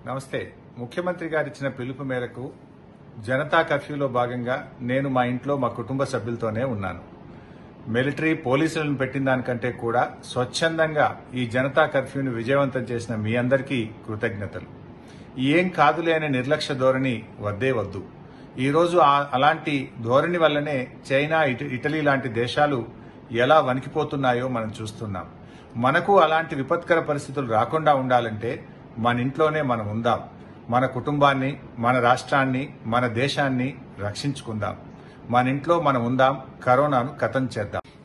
నమస్తే ముఖ్యమంత్రి గారు ఇచ్చిన పిలుపు మేరకు జనతా కర్ఫ్యూలో భాగంగా నేను మా ఇంట్లో మా కుటుంబ సభ్యులతోనే ఉన్నాను మిలిటరీ పోలీసులను పెట్టిన దానికంటే కూడా స్వచ్ఛందంగా ఈ జనతా కర్ఫ్యూని విజయవంతం చేసిన మీ అందరికీ కృతజ్ఞతలు ఏం కాదులే అనే నిర్లక్ష్య ధోరణి వద్దే వద్దు ఈరోజు ఆ- అలాంటి ధోరణి వల్లనే చైనా ఇట- ఇటలీ లాంటి దేశాలు ఎలా వణికిపోతున్నాయో మనం చూస్తున్నాం మనకు అలాంటి విపత్కర పరిస్థితులు రాకుండా ఉండాలంటే మన ఇంట్లోనే మనం ఉందాం మన కుటుంబాన్ని మన రాష్ట్రాన్ని మన దేశాన్ని రక్షించుకుందాం మన ఇంట్లో మనం ఉందాం కరోనాను కథం చేద్దాం